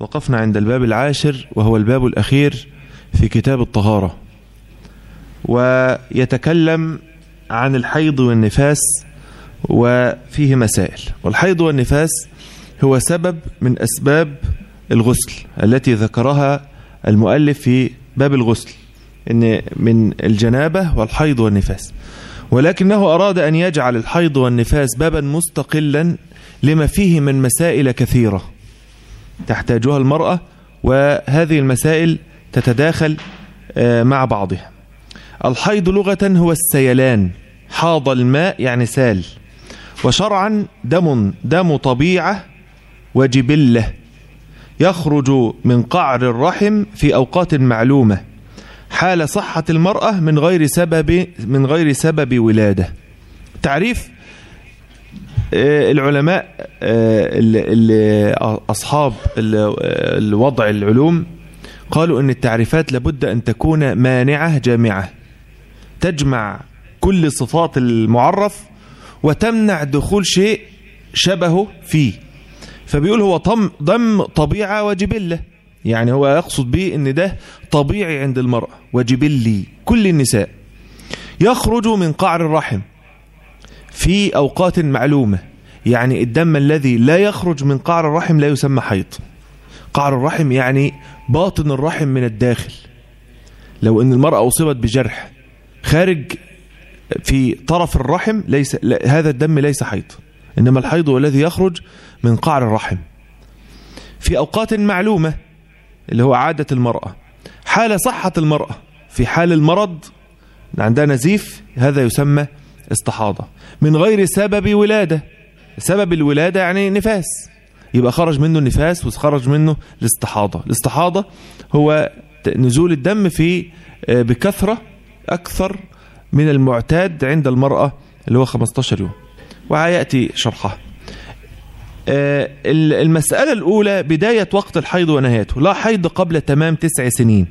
وقفنا عند الباب العاشر وهو الباب الأخير في كتاب الطهارة ويتكلم عن الحيض والنفاس وفيه مسائل والحيض والنفاس هو سبب من أسباب الغسل التي ذكرها المؤلف في باب الغسل إن من الجنابة والحيض والنفاس ولكنه أراد أن يجعل الحيض والنفاس بابا مستقلا لما فيه من مسائل كثيرة تحتاجها المرأة وهذه المسائل تتداخل مع بعضها الحيض لغة هو السيلان حاض الماء يعني سال وشرعا دم دم طبيعة وجبلة يخرج من قعر الرحم في أوقات معلومة حال صحة المرأة من غير سبب من غير سبب ولادة تعريف العلماء أصحاب الوضع العلوم قالوا أن التعريفات لابد أن تكون مانعة جامعة تجمع كل صفات المعرف وتمنع دخول شيء شبهه فيه فبيقول هو طم ضم طبيعة وجبلة يعني هو يقصد به ان ده طبيعي عند المرأة وجبلي كل النساء يخرج من قعر الرحم في أوقات معلومة يعني الدم الذي لا يخرج من قعر الرحم لا يسمى حيض قعر الرحم يعني باطن الرحم من الداخل لو ان المرأة أصيبت بجرح خارج في طرف الرحم ليس هذا الدم ليس حيض إنما الحيض هو الذي يخرج من قعر الرحم في أوقات معلومة اللي هو عادة المرأة حال صحة المرأة في حال المرض عندها نزيف هذا يسمى استحاضة من غير سبب ولادة سبب الولادة يعني نفاس يبقى خرج منه النفاس وخرج منه الاستحاضة الاستحاضة هو نزول الدم في بكثرة أكثر من المعتاد عند المرأة اللي هو 15 يوم وهيأتي شرحها المسألة الأولى بداية وقت الحيض ونهايته لا حيض قبل تمام تسع سنين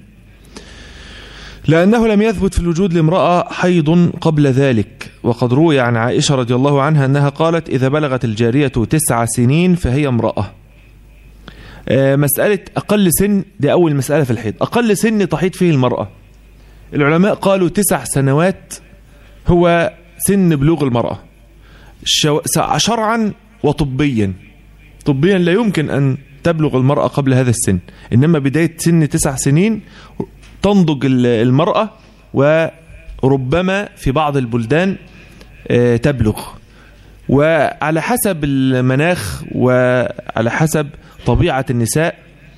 لأنه لم يثبت في الوجود لامرأة حيض قبل ذلك وقد روي عن عائشة رضي الله عنها أنها قالت إذا بلغت الجارية تسع سنين فهي امرأة مسألة أقل سن دي أول مسألة في الحيض أقل سن تحيض فيه المرأة العلماء قالوا تسع سنوات هو سن بلوغ المرأة شرعا وطبيا طبيا لا يمكن أن تبلغ المرأة قبل هذا السن إنما بداية سن تسع سنين تنضج المرأة وربما في بعض البلدان تبلغ وعلى حسب المناخ وعلى حسب طبيعة النساء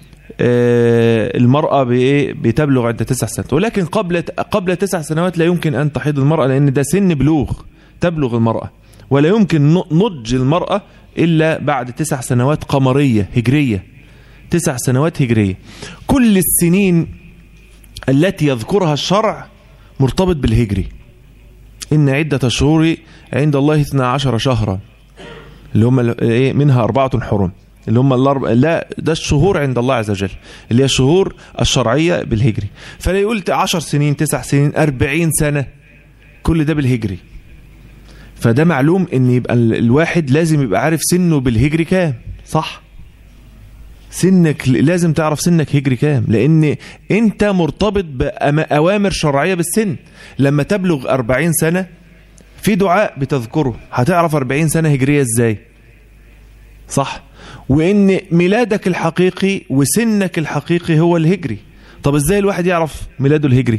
المرأة بتبلغ عند تسع سنوات ولكن قبل قبل تسع سنوات لا يمكن أن تحيض المرأة لأن ده سن بلوغ تبلغ المرأة ولا يمكن نضج المرأة إلا بعد تسع سنوات قمرية هجرية تسع سنوات هجرية كل السنين التي يذكرها الشرع مرتبط بالهجري إن عدة الشهور عند الله 12 شهرا اللي هم منها أربعة حرم اللي هم الأربع لا ده الشهور عند الله عز وجل اللي هي الشهور الشرعية بالهجري فلا يقول 10 سنين 9 سنين 40 سنة كل ده بالهجري فده معلوم ان يبقى الواحد لازم يبقى عارف سنه بالهجري كام صح سنك لازم تعرف سنك هجري كام لان انت مرتبط بأوامر شرعية بالسن لما تبلغ 40 سنة في دعاء بتذكره هتعرف 40 سنة هجرية ازاي صح وان ميلادك الحقيقي وسنك الحقيقي هو الهجري طب ازاي الواحد يعرف ميلاده الهجري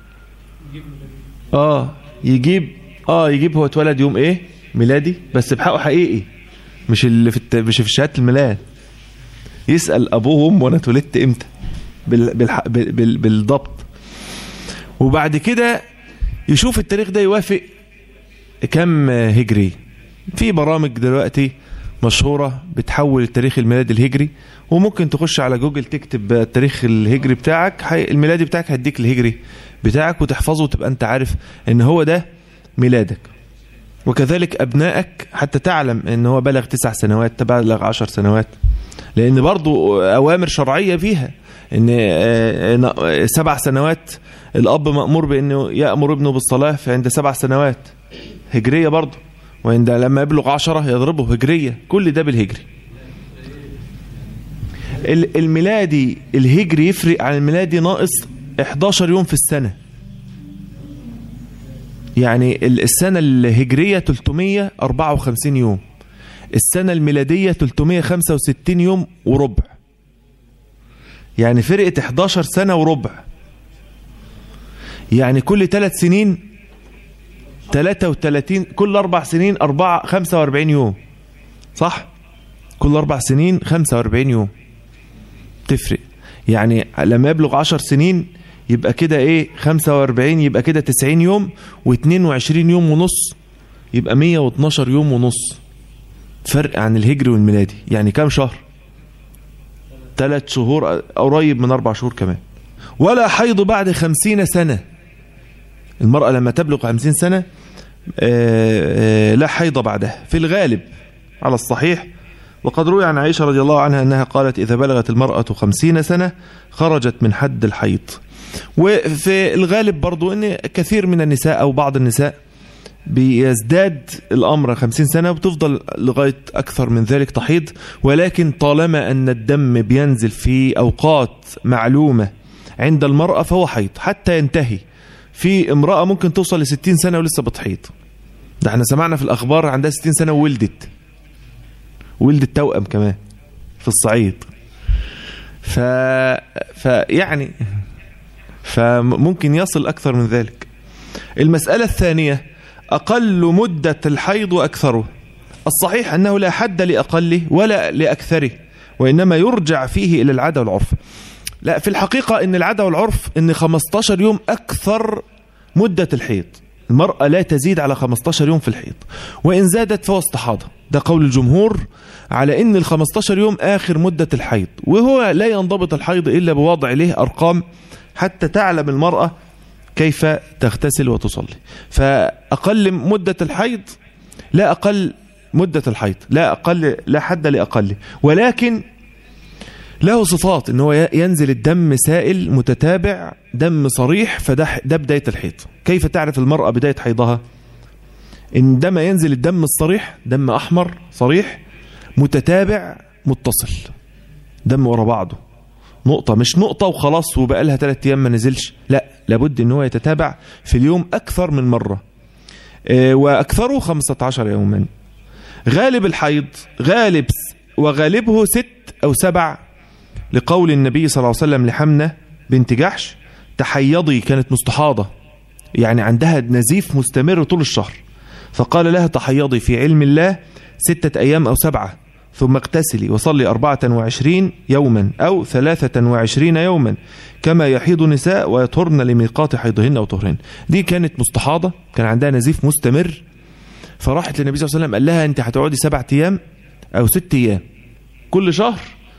اه يجيب اه يجيب هو اتولد يوم ايه ميلادي بس بحقه حقيقي مش اللي في الت... مش في شهاده الميلاد يسال ابوه وامه وانا اتولدت امتى بال... بالح... بال... بالضبط وبعد كده يشوف التاريخ ده يوافق كم هجري في برامج دلوقتي مشهورة بتحول التاريخ الميلادي الهجري وممكن تخش على جوجل تكتب التاريخ الهجري بتاعك حي... الميلادي بتاعك هيديك الهجري بتاعك وتحفظه وتبقى انت عارف ان هو ده ميلادك وكذلك أبنائك حتى تعلم ان هو بلغ تسع سنوات تبلغ عشر سنوات لأن برضو أوامر شرعية فيها ان سبع سنوات الأب مأمور بأنه يأمر ابنه بالصلاة في عند سبع سنوات هجرية برضو وعند لما يبلغ عشرة يضربه هجرية كل ده بالهجري ال- الميلادي الهجري يفرق عن الميلادي ناقص 11 يوم في السنة يعني ال- السنة الهجرية 354 يوم السنة الميلادية 365 يوم وربع يعني فرقت 11 سنة وربع يعني كل ثلاث سنين 33 كل أربع سنين أربعة 45 يوم صح كل أربع سنين 45 يوم تفرق يعني لما يبلغ 10 سنين يبقى كده ايه 45 يبقى كده 90 يوم و22 يوم ونص يبقى 112 يوم ونص فرق عن الهجري والميلادي يعني كام شهر ثلاث شهور قريب من أربع شهور كمان ولا حيض بعد خمسين سنة المرأة لما تبلغ خمسين سنة آه، آه، لا حيض بعدها في الغالب على الصحيح وقد روي عن عائشة رضي الله عنها أنها قالت إذا بلغت المرأة خمسين سنة خرجت من حد الحيض وفي الغالب برضو أن كثير من النساء أو بعض النساء بيزداد الأمر خمسين سنة وبتفضل لغاية أكثر من ذلك تحيض ولكن طالما أن الدم بينزل في أوقات معلومة عند المرأة فهو حيض حتى ينتهي في امرأة ممكن توصل لستين سنة ولسه بتحيض ده احنا سمعنا في الأخبار عندها ستين سنة وولدت ولدت توأم كمان في الصعيد ف... فيعني فممكن يصل أكثر من ذلك المسألة الثانية أقل مدة الحيض وأكثره الصحيح أنه لا حد لأقله ولا لأكثره وإنما يرجع فيه إلى العادة والعرف لا في الحقيقة أن العادة والعرف أن 15 يوم أكثر مدة الحيض المرأة لا تزيد على 15 يوم في الحيض وإن زادت فهو استحاضة ده قول الجمهور على أن ال 15 يوم آخر مدة الحيض وهو لا ينضبط الحيض إلا بوضع له أرقام حتى تعلم المرأة كيف تغتسل وتصلي فأقل مدة الحيض لا أقل مدة الحيض لا أقل لا حد لأقله ولكن له صفات ان هو ينزل الدم سائل متتابع دم صريح فده ده بدايه الحيض كيف تعرف المراه بدايه حيضها ان دم ينزل الدم الصريح دم احمر صريح متتابع متصل دم ورا بعضه نقطة مش نقطة وخلاص وبقى لها ثلاث أيام ما نزلش لا لابد ان هو يتتابع في اليوم أكثر من مرة آه، وأكثره 15 يوما غالب الحيض غالب وغالبه ست أو سبع لقول النبي صلى الله عليه وسلم لحمنة بنت جحش تحيضي كانت مستحاضة يعني عندها نزيف مستمر طول الشهر فقال لها تحيضي في علم الله ستة أيام أو سبعة ثم اغتسلي وصلي أربعة وعشرين يوما أو ثلاثة وعشرين يوما كما يحيض النساء ويطهرن لميقات حيضهن أو طهرهن دي كانت مستحاضة كان عندها نزيف مستمر فراحت للنبي صلى الله عليه وسلم قال لها أنت هتقعدي سبعة أيام أو ست أيام كل شهر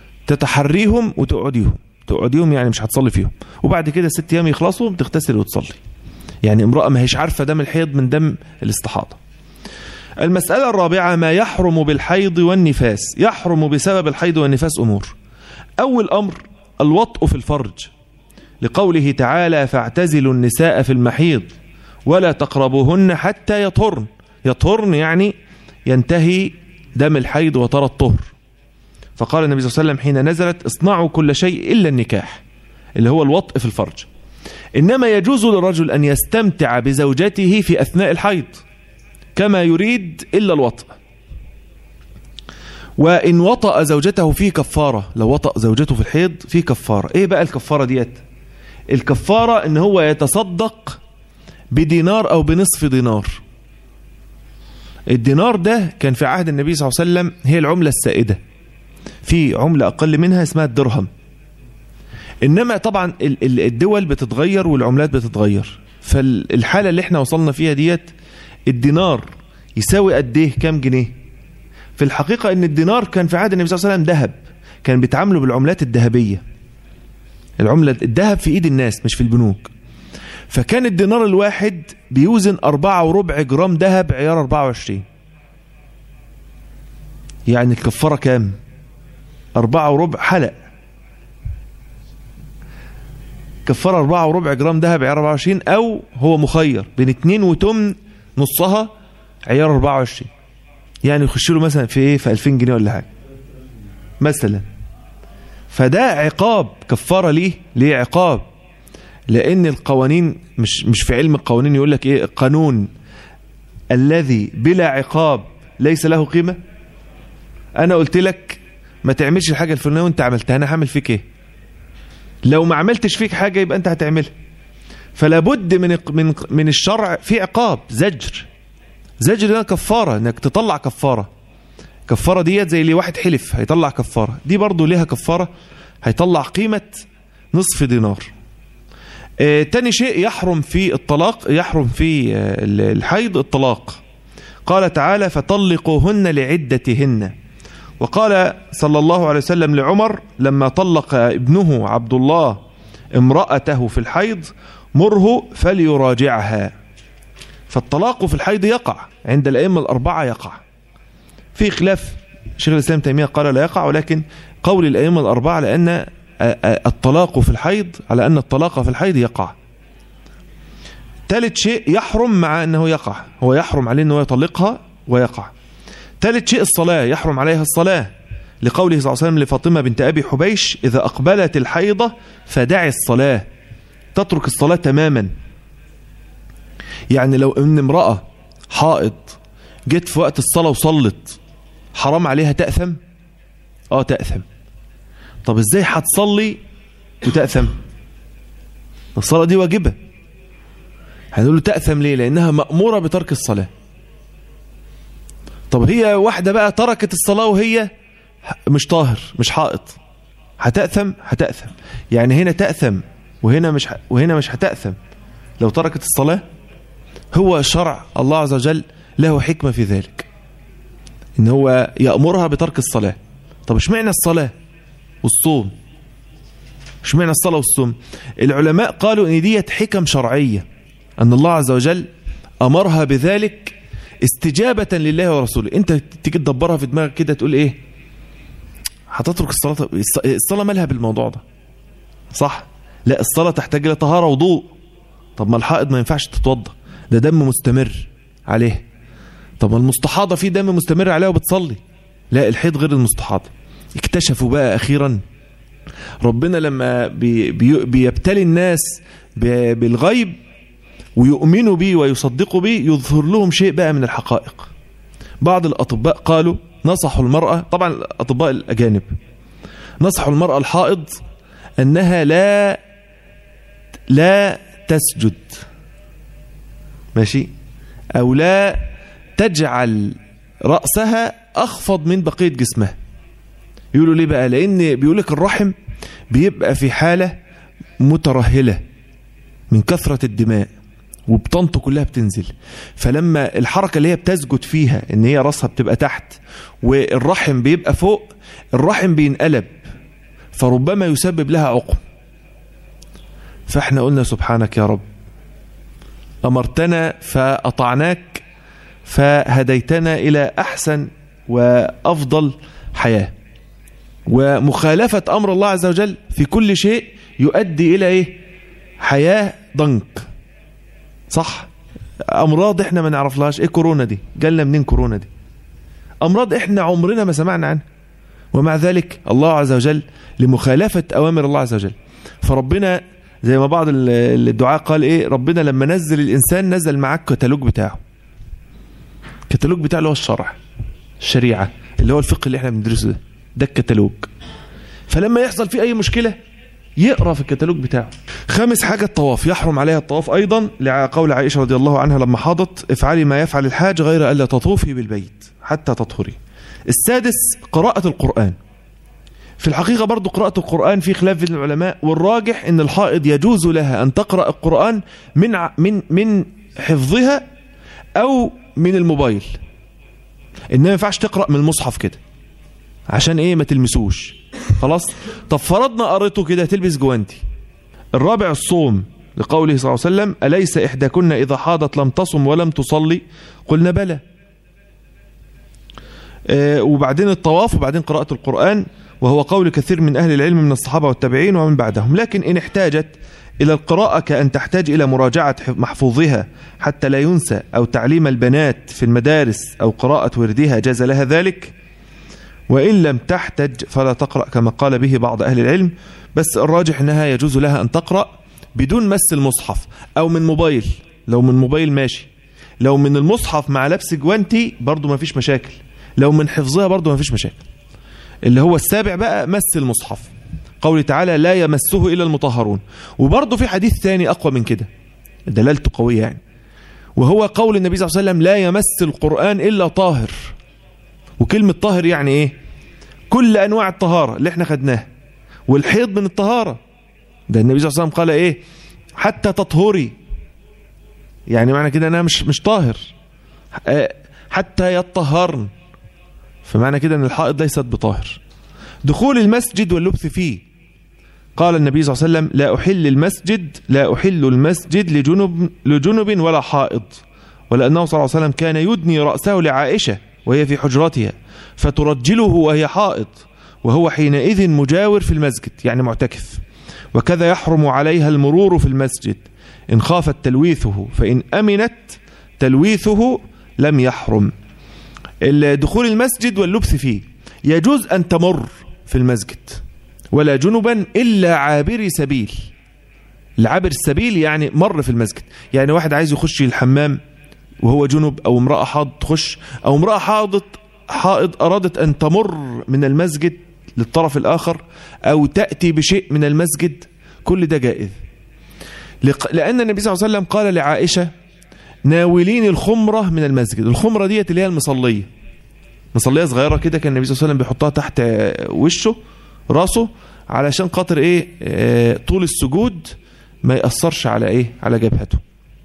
تتحريهم وتقعديهم تقعديهم يعني مش هتصلي فيهم وبعد كده ست ايام يخلصوا بتغتسل وتصلي يعني امراه ما هيش عارفه دم الحيض من دم الاستحاضه المسألة الرابعة ما يحرم بالحيض والنفاس يحرم بسبب الحيض والنفاس أمور أول أمر الوطء في الفرج لقوله تعالى فاعتزلوا النساء في المحيض ولا تقربوهن حتى يطهرن يطهرن يعني ينتهي دم الحيض وترى الطهر فقال النبي صلى الله عليه وسلم حين نزلت اصنعوا كل شيء إلا النكاح اللي هو الوطء في الفرج إنما يجوز للرجل أن يستمتع بزوجته في أثناء الحيض كما يريد إلا الوطء وإن وطأ زوجته في كفارة لو وطأ زوجته في الحيض في كفارة إيه بقى الكفارة ديت الكفارة إن هو يتصدق بدينار أو بنصف دينار الدينار ده كان في عهد النبي صلى الله عليه وسلم هي العملة السائدة في عملة أقل منها اسمها الدرهم إنما طبعا الدول بتتغير والعملات بتتغير فالحالة اللي احنا وصلنا فيها ديت الدينار يساوي قد ايه كام جنيه في الحقيقة ان الدينار كان في عهد النبي صلى الله عليه وسلم ذهب كان بيتعاملوا بالعملات الذهبية العملة الذهب في ايد الناس مش في البنوك فكان الدينار الواحد بيوزن أربعة وربع جرام ذهب عيار 24 يعني الكفارة كام أربعة وربع حلق كفارة أربعة وربع جرام ذهب عيار 24 أو هو مخير بين اتنين وتمن نصها عيار 24 يعني يخش له مثلا في ايه في 2000 جنيه ولا حاجه مثلا فده عقاب كفارة ليه ليه عقاب لأن القوانين مش مش في علم القوانين يقول لك إيه قانون الذي بلا عقاب ليس له قيمة أنا قلت لك ما تعملش الحاجة الفلانية وأنت عملتها أنا هعمل فيك إيه لو ما عملتش فيك حاجة يبقى أنت هتعملها فلا بد من من من الشرع في عقاب زجر زجر ده كفارة انك تطلع كفارة كفارة ديت زي اللي واحد حلف هيطلع كفارة دي برضو ليها كفارة هيطلع قيمة نصف دينار آه تاني شيء يحرم في الطلاق يحرم في آه الحيض الطلاق قال تعالى فطلقوهن لعدتهن وقال صلى الله عليه وسلم لعمر لما طلق ابنه عبد الله امرأته في الحيض مره فليراجعها فالطلاق في الحيض يقع عند الأئمة الأربعة يقع في خلاف شيخ الإسلام تيمية قال لا يقع ولكن قول الأئمة الأربعة لأن الطلاق في الحيض على أن الطلاق في الحيض يقع ثالث شيء يحرم مع أنه يقع هو يحرم عليه أنه يطلقها ويقع ثالث شيء الصلاة يحرم عليها الصلاة لقوله صلى الله عليه وسلم لفاطمة بنت أبي حبيش إذا أقبلت الحيضة فدعي الصلاة تترك الصلاة تماما يعني لو ان امرأة حائض جت في وقت الصلاة وصلت حرام عليها تأثم اه تأثم طب ازاي هتصلي وتأثم الصلاة دي واجبة هنقول له تأثم ليه لأنها مأمورة بترك الصلاة طب هي واحدة بقى تركت الصلاة وهي مش طاهر مش حائط هتأثم هتأثم يعني هنا تأثم وهنا مش ح... وهنا مش هتأثم لو تركت الصلاة هو شرع الله عز وجل له حكمة في ذلك ان هو يأمرها بترك الصلاة طب اشمعنى الصلاة والصوم اشمعنى الصلاة والصوم العلماء قالوا ان ديت حكم شرعية ان الله عز وجل امرها بذلك استجابة لله ورسوله انت تيجي تدبرها في دماغك كده تقول ايه هتترك الصلاة الصلاة مالها بالموضوع ده صح لا الصلاة تحتاج إلى طهارة وضوء طب ما الحائض ما ينفعش تتوضى ده دم مستمر عليه طب ما المستحاضة في دم مستمر عليها وبتصلي لا الحيض غير المستحاضة اكتشفوا بقى أخيرا ربنا لما بي بي بيبتلي الناس بالغيب ويؤمنوا به ويصدقوا به يظهر لهم شيء بقى من الحقائق بعض الأطباء قالوا نصحوا المرأة طبعا الأطباء الأجانب نصحوا المرأة الحائض أنها لا لا تسجد ماشي أو لا تجعل رأسها أخفض من بقية جسمها يقولوا ليه بقى لأن بيقولك الرحم بيبقى في حالة مترهلة من كثرة الدماء وبطنته كلها بتنزل فلما الحركة اللي هي بتسجد فيها ان هي راسها بتبقى تحت والرحم بيبقى فوق الرحم بينقلب فربما يسبب لها عقم فاحنا قلنا سبحانك يا رب أمرتنا فأطعناك فهديتنا إلى أحسن وأفضل حياة ومخالفة أمر الله عز وجل في كل شيء يؤدي إلى إيه حياة ضنك صح أمراض إحنا ما نعرفلهاش إيه كورونا دي جالنا منين كورونا دي أمراض إحنا عمرنا ما سمعنا عنها ومع ذلك الله عز وجل لمخالفة أوامر الله عز وجل فربنا زي ما بعض الدعاء قال ايه ربنا لما نزل الانسان نزل معاه الكتالوج بتاعه الكتالوج بتاعه اللي هو الشرع الشريعه اللي هو الفقه اللي احنا بندرسه ده ده الكتالوج فلما يحصل فيه اي مشكله يقرا في الكتالوج بتاعه خامس حاجه الطواف يحرم عليها الطواف ايضا لقول عائشه رضي الله عنها لما حاضت افعلي ما يفعل الحاج غير الا تطوفي بالبيت حتى تطهري السادس قراءه القران في الحقيقة برضو قراءة القرآن في خلاف بين العلماء والراجح ان الحائض يجوز لها ان تقرأ القرآن من من من حفظها او من الموبايل انما ما ينفعش تقرأ من المصحف كده عشان ايه ما تلمسوش خلاص طب فرضنا قريته كده تلبس جوانتي الرابع الصوم لقوله صلى الله عليه وسلم أليس إحداكن إذا حاضت لم تصم ولم تصلي قلنا بلى آه وبعدين الطواف وبعدين قراءة القرآن وهو قول كثير من أهل العلم من الصحابة والتابعين ومن بعدهم لكن إن احتاجت إلى القراءة كأن تحتاج إلى مراجعة محفوظها حتى لا ينسى أو تعليم البنات في المدارس أو قراءة وردها جاز لها ذلك وإن لم تحتج فلا تقرأ كما قال به بعض أهل العلم بس الراجح أنها يجوز لها أن تقرأ بدون مس المصحف أو من موبايل لو من موبايل ماشي لو من المصحف مع لبس جوانتي برضو ما فيش مشاكل لو من حفظها برضو ما فيش مشاكل اللي هو السابع بقى مس المصحف قوله تعالى لا يمسه إلا المطهرون وبرضو في حديث ثاني أقوى من كده دلالته قوية يعني وهو قول النبي صلى الله عليه وسلم لا يمس القرآن إلا طاهر وكلمة طاهر يعني إيه كل أنواع الطهارة اللي احنا خدناها والحيض من الطهارة ده النبي صلى الله عليه وسلم قال إيه حتى تطهري يعني معنى كده أنها مش مش طاهر حتى يطهرن فمعنى كده أن الحائض ليست بطاهر دخول المسجد واللبث فيه قال النبي صلى الله عليه وسلم لا أحل المسجد لا أحل المسجد لجنب, لجنب ولا حائض ولأنه صلى الله عليه وسلم كان يدني رأسه لعائشة وهي في حجرتها فترجله وهي حائض وهو حينئذ مجاور في المسجد يعني معتكف وكذا يحرم عليها المرور في المسجد إن خافت تلويثه فإن أمنت تلويثه لم يحرم دخول المسجد واللبث فيه يجوز أن تمر في المسجد ولا جنبا إلا عابر سبيل العابر السبيل يعني مر في المسجد يعني واحد عايز يخش الحمام وهو جنب أو امرأة حاض تخش أو امرأة حاضت حائض أرادت أن تمر من المسجد للطرف الآخر أو تأتي بشيء من المسجد كل ده جائز لأن النبي صلى الله عليه وسلم قال لعائشة ناولين الخمرة من المسجد الخمرة ديت اللي هي المصلية مصلية صغيرة كده كان النبي صلى الله عليه وسلم بيحطها تحت وشه راسه علشان خاطر ايه اه طول السجود ما يأثرش على ايه على جبهته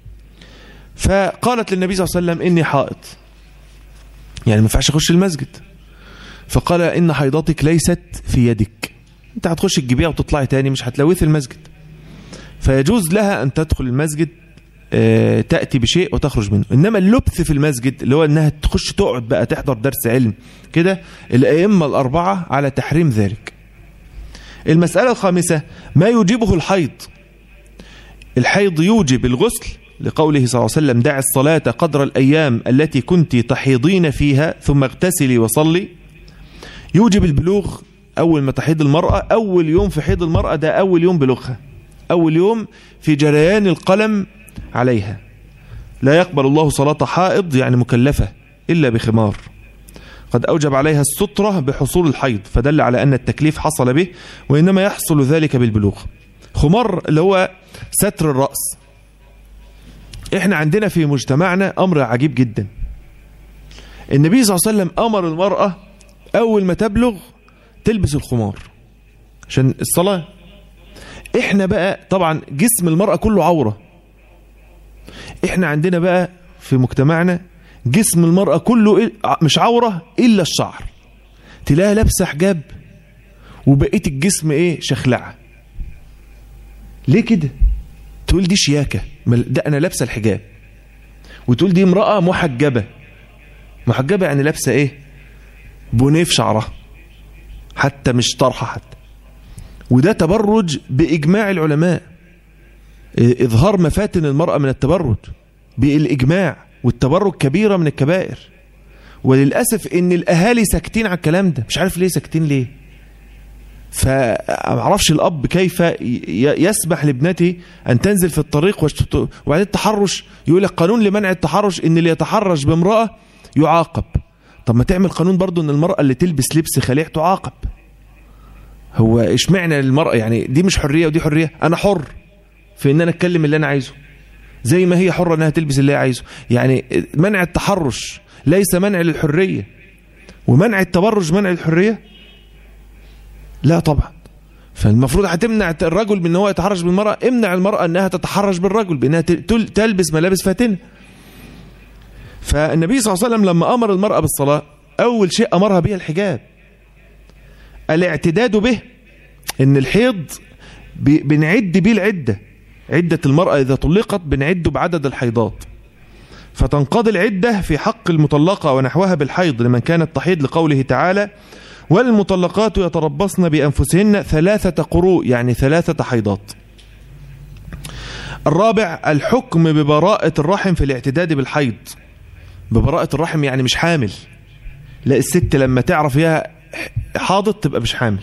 فقالت للنبي صلى الله عليه وسلم اني حائط يعني ما ينفعش اخش المسجد فقال ان حيضتك ليست في يدك انت هتخش تجيبيها وتطلعي تاني مش هتلوثي المسجد فيجوز لها ان تدخل المسجد اه تأتي بشيء وتخرج منه إنما اللبث في المسجد اللي هو أنها تخش تقعد بقى تحضر درس علم كده الأئمة الأربعة على تحريم ذلك المسألة الخامسة ما يوجبه الحيض الحيض يوجب الغسل لقوله صلى الله عليه وسلم دع الصلاة قدر الأيام التي كنت تحيضين فيها ثم اغتسلي وصلي يوجب البلوغ أول ما تحيض المرأة أول يوم في حيض المرأة ده أول يوم بلوغها أول يوم في جريان القلم عليها لا يقبل الله صلاة حائض يعني مكلفة إلا بخمار قد أوجب عليها السترة بحصول الحيض فدل على أن التكليف حصل به وإنما يحصل ذلك بالبلوغ خمار اللي هو ستر الرأس إحنا عندنا في مجتمعنا أمر عجيب جدا النبي صلى الله عليه وسلم أمر المرأة أول ما تبلغ تلبس الخمار عشان الصلاة إحنا بقى طبعا جسم المرأة كله عورة إحنا عندنا بقى في مجتمعنا جسم المرأة كله مش عورة إلا الشعر تلاقيها لابسة حجاب وبقية الجسم إيه شخلعة ليه كده تقول دي شياكة ده أنا لابسة الحجاب وتقول دي امرأة محجبة محجبة يعني لابسة إيه بونيه في شعرها حتى مش طرحة حتى وده تبرج بإجماع العلماء إظهار مفاتن المرأة من التبرج بالإجماع والتبرج كبيرة من الكبائر وللأسف ان الأهالي ساكتين على الكلام ده مش عارف ليه ساكتين ليه فمعرفش الأب كيف يسمح لابنته أن تنزل في الطريق وبعدين التحرش يقول لك قانون لمنع التحرش ان اللي يتحرش بامرأة يعاقب طب ما تعمل قانون برضو ان المرأة اللي تلبس لبس خليع تعاقب هو اشمعنى المرأة يعني دي مش حرية ودي حرية انا حر في ان انا اتكلم اللي انا عايزه زي ما هي حرة انها تلبس اللي هي عايزه يعني منع التحرش ليس منع للحرية ومنع التبرج منع للحرية لا طبعا فالمفروض هتمنع الرجل من ان هو يتحرش بالمرأة امنع المرأة انها تتحرش بالرجل بانها تلبس ملابس فاتنة فالنبي صلى الله عليه وسلم لما امر المرأة بالصلاة اول شيء امرها به الحجاب الاعتداد به ان الحيض بنعد به العده عدة المرأة إذا طلقت بنعد بعدد الحيضات فتنقضي العدة في حق المطلقة ونحوها بالحيض لمن كانت تحيض لقوله تعالى والمطلقات يتربصن بأنفسهن ثلاثة قروء يعني ثلاثة حيضات الرابع الحكم ببراءة الرحم في الاعتداد بالحيض ببراءة الرحم يعني مش حامل لا الست لما تعرف فيها حاضت تبقى مش حامل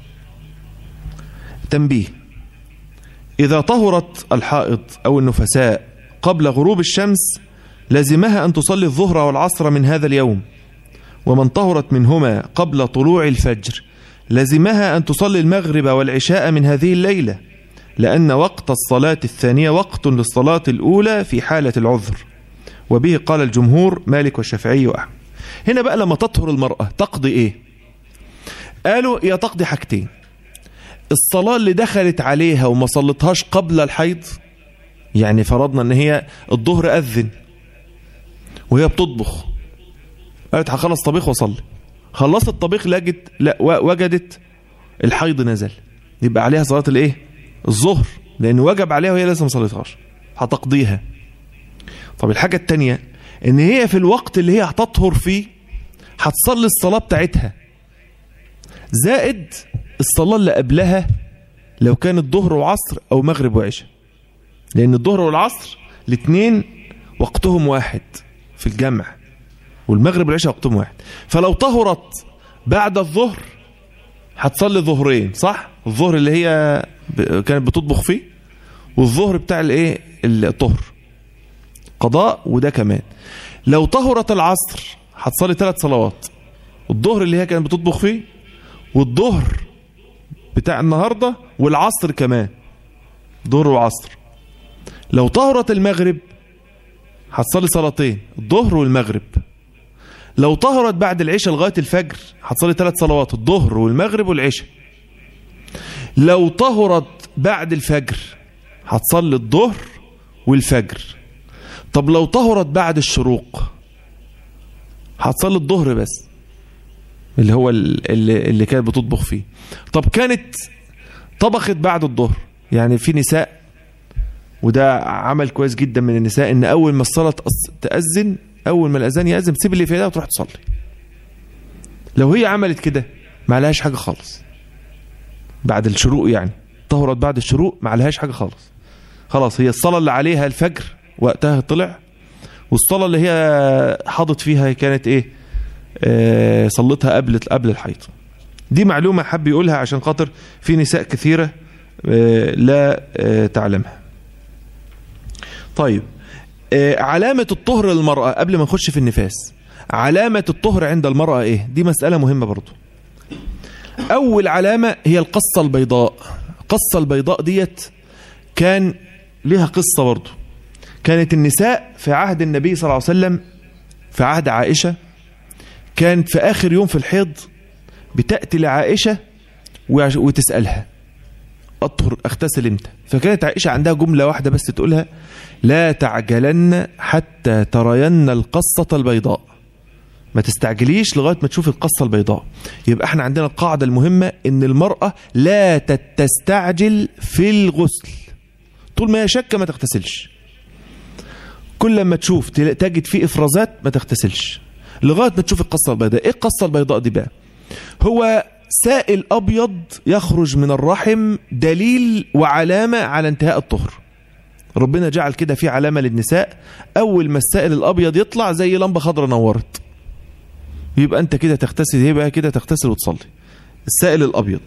تنبيه إذا طهرت الحائض أو النفساء قبل غروب الشمس لزمها أن تصلي الظهر والعصر من هذا اليوم ومن طهرت منهما قبل طلوع الفجر لزمها أن تصلي المغرب والعشاء من هذه الليلة لأن وقت الصلاة الثانية وقت للصلاة الأولى في حالة العذر وبه قال الجمهور مالك والشافعي وأحمد هنا بقى لما تطهر المرأة تقضي إيه قالوا يا تقضي حاجتين الصلاة اللي دخلت عليها وما صلتهاش قبل الحيض يعني فرضنا ان هي الظهر أذن وهي بتطبخ قالت هخلص طبيخ واصلي خلصت الطبيخ لقت لا وجدت الحيض نزل يبقى عليها صلاة الايه الظهر لان وجب عليها وهي لسه ما صليتهاش هتقضيها طب الحاجة التانية ان هي في الوقت اللي هي هتطهر فيه هتصلي الصلاة بتاعتها زائد الصلاة اللي قبلها لو كانت ظهر وعصر او مغرب وعشاء لان الظهر والعصر الاثنين وقتهم واحد في الجمع والمغرب والعشاء وقتهم واحد فلو طهرت بعد الظهر هتصلي ظهرين صح الظهر اللي هي كانت بتطبخ فيه والظهر بتاع الايه الطهر قضاء وده كمان لو طهرت العصر هتصلي ثلاث صلوات الظهر اللي هي كانت بتطبخ فيه والظهر بتاع النهاردة والعصر كمان ظهر وعصر لو طهرت المغرب هتصلي صلاتين الظهر والمغرب لو طهرت بعد العشاء لغاية الفجر هتصلي ثلاث صلوات الظهر والمغرب والعشاء لو طهرت بعد الفجر هتصلي الظهر والفجر طب لو طهرت بعد الشروق هتصلي الظهر بس اللي هو اللي, اللي كانت بتطبخ فيه طب كانت طبخت بعد الظهر يعني في نساء وده عمل كويس جدا من النساء ان اول ما الصلاه تاذن اول ما الاذان ياذن تسيب اللي في ايدها وتروح تصلي لو هي عملت كده ما عليهاش حاجه خالص بعد الشروق يعني طهرت بعد الشروق ما عليهاش حاجه خالص خلاص هي الصلاه اللي عليها الفجر وقتها طلع والصلاه اللي هي حاضت فيها كانت ايه آه صلتها قبل قبل الحيض دي معلومه حب يقولها عشان خاطر في نساء كثيره آه لا آه تعلمها طيب آه علامة الطهر للمرأة قبل ما نخش في النفاس علامة الطهر عند المرأة ايه دي مسألة مهمة برضو اول علامة هي القصة البيضاء القصة البيضاء ديت كان لها قصة برضو كانت النساء في عهد النبي صلى الله عليه وسلم في عهد عائشة كانت في آخر يوم في الحيض بتأتي لعائشة وتسألها أطهر أغتسل إمتى فكانت عائشة عندها جملة واحدة بس تقولها لا تعجلن حتى ترين القصة البيضاء ما تستعجليش لغاية ما تشوف القصة البيضاء يبقى احنا عندنا القاعدة المهمة ان المرأة لا تستعجل في الغسل طول ما هي شاكة ما تغتسلش كل ما تشوف تجد فيه افرازات ما تغتسلش لغاية ما تشوف القصة البيضاء ايه القصة البيضاء دي بقى هو سائل ابيض يخرج من الرحم دليل وعلامة على انتهاء الطهر ربنا جعل كده في علامة للنساء اول ما السائل الابيض يطلع زي لمبة خضراء نورت يبقى انت كده تغتسل يبقى كده تغتسل وتصلي السائل الابيض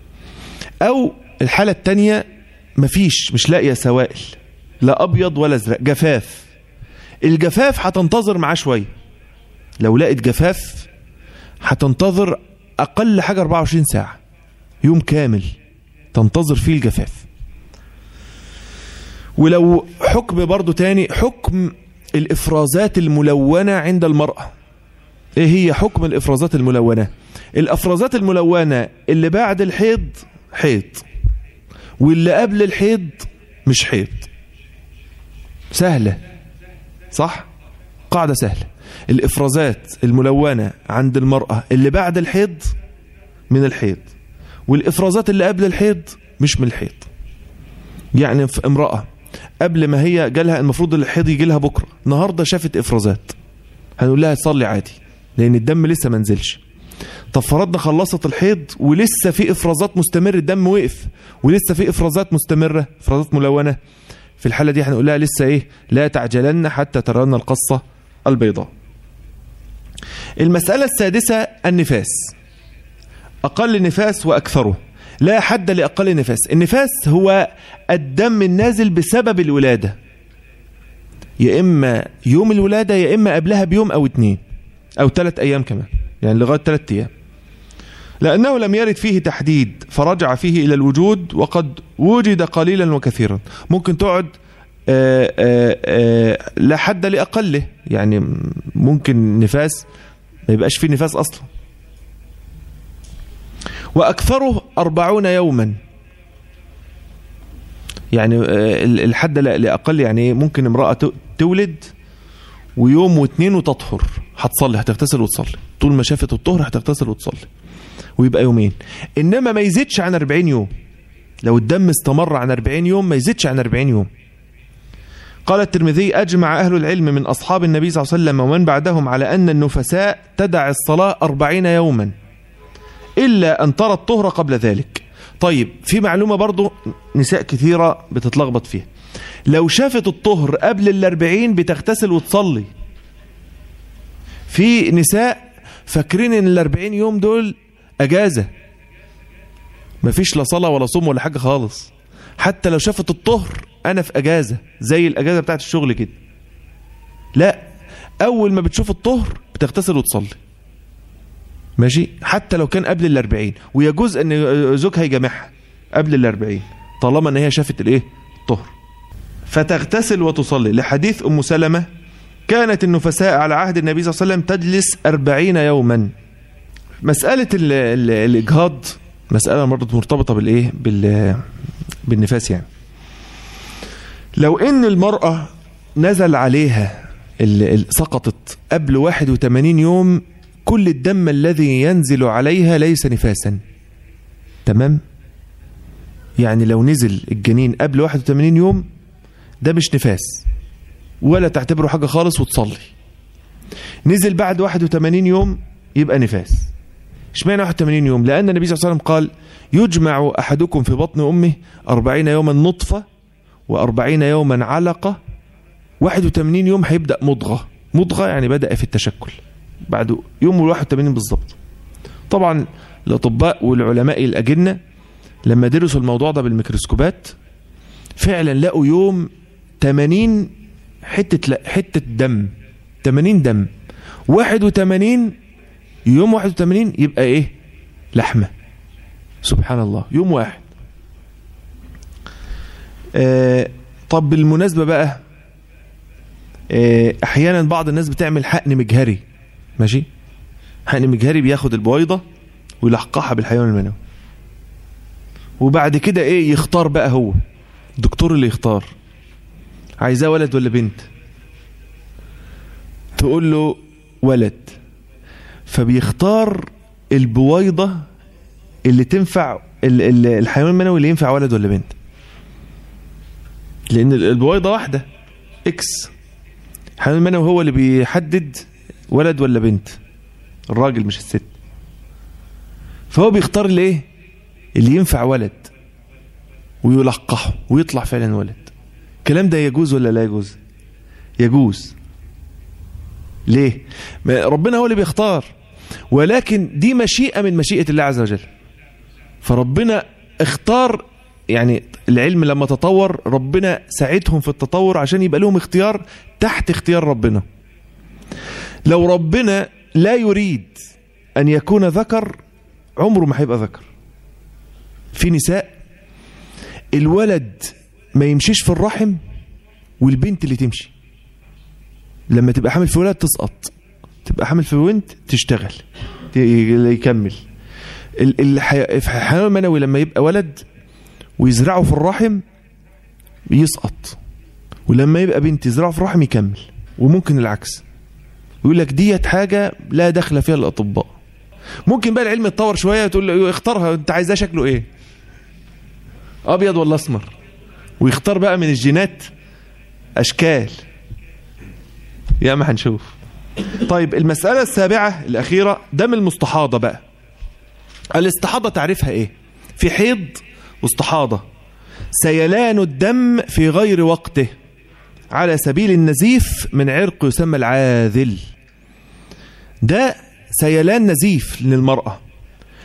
او الحالة التانية مفيش مش لاقية سوائل لا ابيض ولا ازرق جفاف الجفاف هتنتظر معاه شوية لو لقيت جفاف هتنتظر اقل حاجة 24 ساعة يوم كامل تنتظر فيه الجفاف ولو حكم برضو تاني حكم الافرازات الملونة عند المرأة ايه هي حكم الافرازات الملونة الافرازات الملونة اللي بعد الحيض حيض واللي قبل الحيض مش حيض سهلة صح قاعدة سهلة الافرازات الملونة عند المرأة اللي بعد الحيض من الحيض والافرازات اللي قبل الحيض مش من الحيض يعني في امرأة قبل ما هي جالها المفروض الحيض يجي لها بكرة النهاردة شافت افرازات هنقول لها تصلي عادي لان الدم لسه ما نزلش طب فرضنا خلصت الحيض ولسه في افرازات مستمر الدم وقف ولسه في افرازات مستمره افرازات ملونه في الحاله دي هنقول لها لسه ايه لا تعجلن حتى ترون القصه البيضاء المساله السادسه النفاس أقل نفاس وأكثره لا حد لأقل نفاس النفاس هو الدم النازل بسبب الولادة يا إما يوم الولادة يا إما قبلها بيوم أو اتنين أو ثلاث أيام كمان يعني لغاية ثلاث أيام لأنه لم يرد فيه تحديد فرجع فيه إلى الوجود وقد وجد قليلا وكثيرا ممكن تقعد آآ آآ لا حد لأقله يعني ممكن نفاس ما يبقاش فيه نفاس أصلا وأكثره أربعون يوما يعني الحد لأقل يعني ممكن امرأة تولد ويوم واثنين وتطهر هتصلي هتغتسل وتصلي طول ما شافت الطهر هتغتسل وتصلي ويبقى يومين إنما ما يزيدش عن 40 يوم لو الدم استمر عن 40 يوم ما يزيدش عن 40 يوم قال الترمذي أجمع أهل العلم من أصحاب النبي صلى الله عليه وسلم ومن بعدهم على أن النفساء تدع الصلاة أربعين يوما إلا أن ترى الطهر قبل ذلك طيب في معلومة برضو نساء كثيرة بتتلخبط فيها لو شافت الطهر قبل الأربعين بتغتسل وتصلي في نساء فاكرين ان الأربعين يوم دول أجازة مفيش لا صلاة ولا صوم ولا حاجة خالص حتى لو شافت الطهر أنا في أجازة زي الأجازة بتاعت الشغل كده لا أول ما بتشوف الطهر بتغتسل وتصلي ماشي حتى لو كان قبل الأربعين ويجوز أن زوجها يجامعها قبل الأربعين طالما أن هي شافت الإيه الطهر فتغتسل وتصلي لحديث أم سلمة كانت النفساء على عهد النبي صلى الله عليه وسلم تجلس أربعين يوما مسألة ال ال الإجهاض مسألة مرة مرتبطة بالإيه بال بالنفاس يعني لو إن المرأة نزل عليها سقطت قبل 81 يوم كل الدم الذي ينزل عليها ليس نفاسا تمام يعني لو نزل الجنين قبل 81 يوم ده مش نفاس ولا تعتبره حاجة خالص وتصلي نزل بعد 81 يوم يبقى نفاس اشمعنى 81 يوم لأن النبي صلى الله عليه وسلم قال يجمع أحدكم في بطن أمه 40 يوما نطفة و40 يوما علقة 81 يوم هيبدأ مضغة مضغة يعني بدأ في التشكل بعد يوم 81 بالظبط طبعا الأطباء والعلماء الأجنة لما درسوا الموضوع ده بالميكروسكوبات فعلا لقوا يوم 80 حتة لا حتة دم 80 دم 81 يوم 81 يبقى ايه لحمة سبحان الله يوم واحد آه طب بالمناسبة بقى آه احيانا بعض الناس بتعمل حقن مجهري ماشي حقن مجهري بياخد البويضة ويلحقها بالحيوان المنوي وبعد كده ايه يختار بقى هو الدكتور اللي يختار عايزاه ولد ولا بنت تقول له ولد فبيختار البويضة اللي تنفع الحيوان المنوي اللي ينفع ولد ولا بنت لان البويضة واحدة اكس الحيوان المنوي هو اللي بيحدد ولد ولا بنت الراجل مش الست فهو بيختار الايه اللي ينفع ولد ويلقحه ويطلع فعلا ولد الكلام ده يجوز ولا لا يجوز يجوز ليه ربنا هو اللي بيختار ولكن دي مشيئة من مشيئة الله عز وجل فربنا اختار يعني العلم لما تطور ربنا ساعدهم في التطور عشان يبقى لهم اختيار تحت اختيار ربنا لو ربنا لا يريد أن يكون ذكر عمره ما هيبقى ذكر في نساء الولد ما يمشيش في الرحم والبنت اللي تمشي لما تبقى حامل في ولد تسقط تبقى حامل في بنت تشتغل يكمل الحيوان المنوي لما يبقى ولد ويزرعه في الرحم يسقط ولما يبقى بنت يزرعه في الرحم يكمل وممكن العكس يقول لك ديت حاجة لا دخل فيها الأطباء ممكن بقى العلم يتطور شوية تقول له اختارها انت عايزاه شكله ايه ابيض ولا اسمر ويختار بقى من الجينات اشكال يا ما هنشوف طيب المسألة السابعة الأخيرة دم المستحاضة بقى الاستحاضة تعرفها ايه في حيض واستحاضة سيلان الدم في غير وقته على سبيل النزيف من عرق يسمى العاذل ده سيلان نزيف للمرأة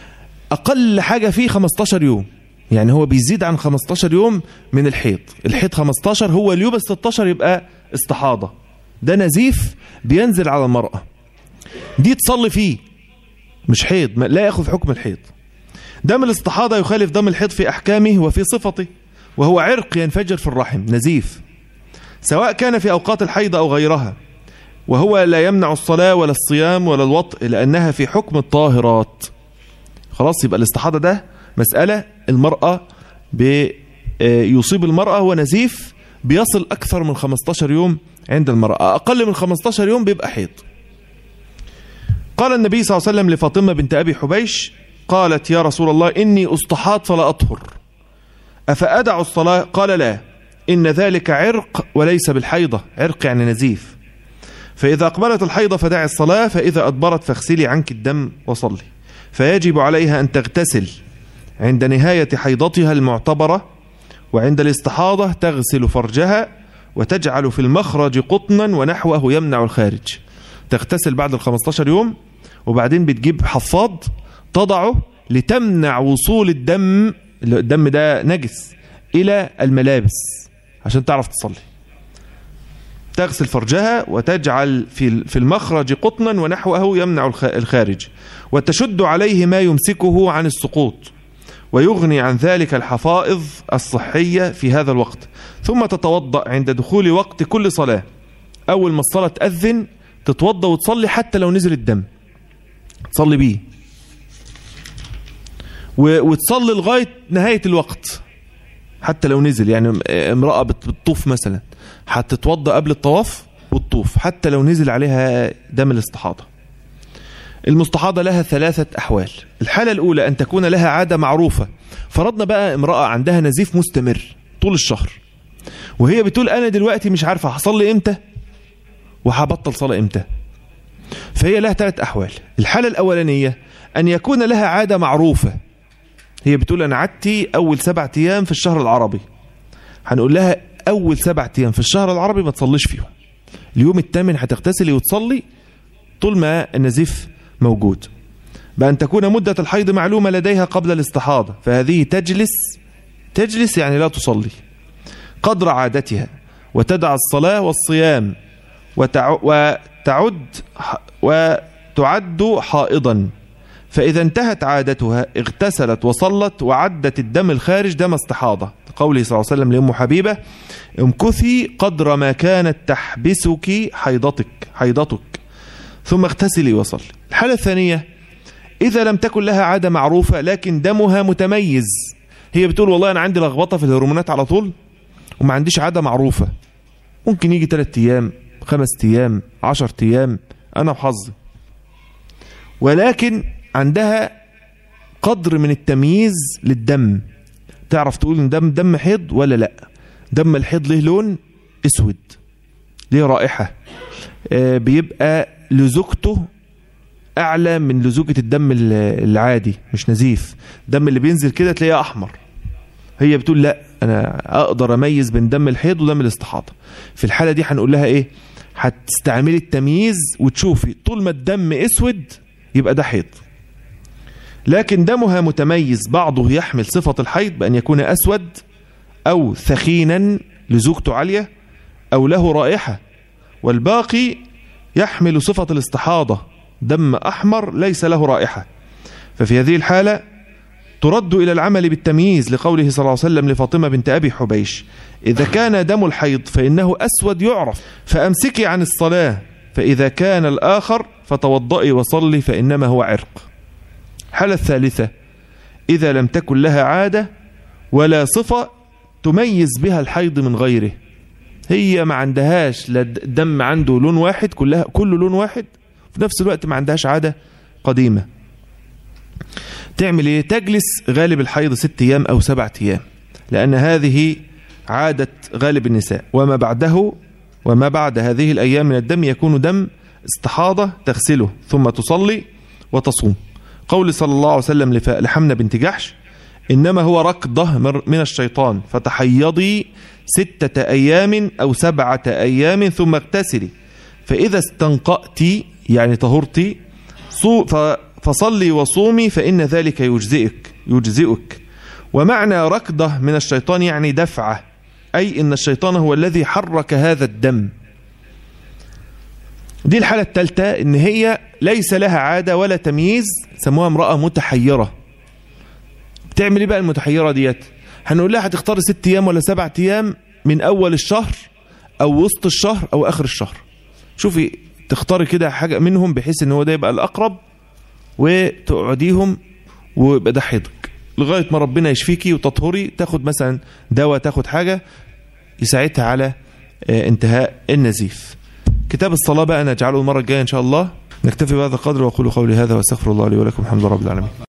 أقل حاجة فيه 15 يوم يعني هو بيزيد عن 15 يوم من الحيض الحيض 15 هو اليوم ال 16 يبقى استحاضة ده نزيف بينزل على المرأة دي تصلي فيه مش حيض لا يأخذ حكم الحيض دم الاستحاضة يخالف دم الحيض في أحكامه وفي صفته وهو عرق ينفجر في الرحم نزيف سواء كان في أوقات الحيض أو غيرها وهو لا يمنع الصلاة ولا الصيام ولا الوطء لأنها في حكم الطاهرات خلاص يبقى الاستحاضة ده مسألة المرأة يصيب المرأة هو نزيف بيصل أكثر من 15 يوم عند المرأة أقل من 15 يوم بيبقى حيض قال النبي صلى الله عليه وسلم لفاطمة بنت أبي حبيش قالت يا رسول الله إني أستحاض فلا أطهر أفأدع الصلاة قال لا إن ذلك عرق وليس بالحيضة عرق يعني نزيف فإذا أقبلت الحيضة فدع الصلاة فإذا أدبرت فاغسلي عنك الدم وصلي فيجب عليها أن تغتسل عند نهاية حيضتها المعتبرة وعند الاستحاضة تغسل فرجها وتجعل في المخرج قطنا ونحوه يمنع الخارج تغتسل بعد ال 15 يوم وبعدين بتجيب حفاض تضعه لتمنع وصول الدم الدم ده نجس إلى الملابس عشان تعرف تصلي تغسل فرجها وتجعل في في المخرج قطنا ونحوه يمنع الخارج وتشد عليه ما يمسكه عن السقوط ويغني عن ذلك الحفائظ الصحية في هذا الوقت ثم تتوضأ عند دخول وقت كل صلاة أول ما الصلاة تأذن تتوضأ وتصلي حتى لو نزل الدم تصلي بيه وتصلي لغاية نهاية الوقت حتى لو نزل يعني امرأة بتطوف مثلا هتتوضأ قبل الطواف والطوف حتى لو نزل عليها دم الاستحاضة المستحاضة لها ثلاثة أحوال الحالة الأولى أن تكون لها عادة معروفة فرضنا بقى امرأة عندها نزيف مستمر طول الشهر وهي بتقول أنا دلوقتي مش عارفة هصلي إمتى وهبطل صلاة إمتى فهي لها ثلاث أحوال الحالة الأولانية أن يكون لها عادة معروفة هي بتقول أنا عدتي أول سبعة أيام في الشهر العربي هنقول لها أول سبعة أيام في الشهر العربي ما تصليش فيهم اليوم الثامن هتغتسلي وتصلي طول ما النزيف موجود بأن تكون مدة الحيض معلومة لديها قبل الاستحاضة فهذه تجلس تجلس يعني لا تصلي قدر عادتها وتدع الصلاة والصيام وتع... وتعد وتعد حائضا فإذا انتهت عادتها اغتسلت وصلت وعدت الدم الخارج دم استحاضة قوله صلى الله عليه وسلم لأم حبيبة امكثي قدر ما كانت تحبسك حيضتك حيضتك ثم اغتسلي وصلي الحالة الثانية إذا لم تكن لها عادة معروفة لكن دمها متميز هي بتقول والله أنا عندي لخبطة في الهرمونات على طول وما عنديش عادة معروفة ممكن يجي ثلاثة أيام خمس أيام عشر أيام أنا وحظي ولكن عندها قدر من التمييز للدم تعرف تقول ان دم دم حيض ولا لا دم الحيض له لون اسود ليه رائحة آه بيبقى لزوجته اعلى من لزوجة الدم العادي مش نزيف الدم اللي بينزل كده تلاقيه احمر هي بتقول لا انا اقدر اميز بين دم الحيض ودم الاستحاضة في الحالة دي هنقول لها ايه هتستعملي التمييز وتشوفي طول ما الدم اسود يبقى ده حيض لكن دمها متميز بعضه يحمل صفة الحيض بأن يكون أسود أو ثخينا لزوجته عالية أو له رائحة والباقي يحمل صفة الاستحاضة دم أحمر ليس له رائحة ففي هذه الحالة ترد إلى العمل بالتمييز لقوله صلى الله عليه وسلم لفاطمة بنت أبي حبيش إذا كان دم الحيض فإنه أسود يعرف فأمسكي عن الصلاة فإذا كان الآخر فتوضئي وصلي فإنما هو عرق الحالة الثالثة إذا لم تكن لها عادة ولا صفة تميز بها الحيض من غيره هي ما عندهاش لا الدم عنده لون واحد كلها كله لون واحد في نفس الوقت ما عندهاش عادة قديمة تعمل ايه تجلس غالب الحيض ست ايام او سبعة ايام لان هذه عادة غالب النساء وما بعده وما بعد هذه الايام من الدم يكون دم استحاضة تغسله ثم تصلي وتصوم قول صلى الله عليه وسلم لحمنة بنت جحش إنما هو ركضة من الشيطان فتحيضي ستة أيام أو سبعة أيام ثم اغتسلي فإذا استنقأت يعني طهرت فصلي وصومي فإن ذلك يجزئك يجزئك ومعنى ركضة من الشيطان يعني دفعة أي إن الشيطان هو الذي حرك هذا الدم دي الحالة الثالثة إن هي ليس لها عادة ولا تمييز سموها امرأة متحيرة بتعمل إيه بقى المتحيرة ديت هنقول لها هتختار ست أيام ولا سبعة أيام من أول الشهر أو وسط الشهر أو آخر الشهر شوفي تختاري كده حاجة منهم بحيث إن هو ده يبقى الأقرب وتقعديهم ويبقى ده حيضك لغاية ما ربنا يشفيكي وتطهري تاخد مثلا دواء تاخد حاجة يساعدها على انتهاء النزيف كتاب الصلاة بقى نجعله المرة الجاية إن شاء الله نكتفي بهذا القدر وأقول قولي هذا وأستغفر الله لي ولكم الحمد لله رب العالمين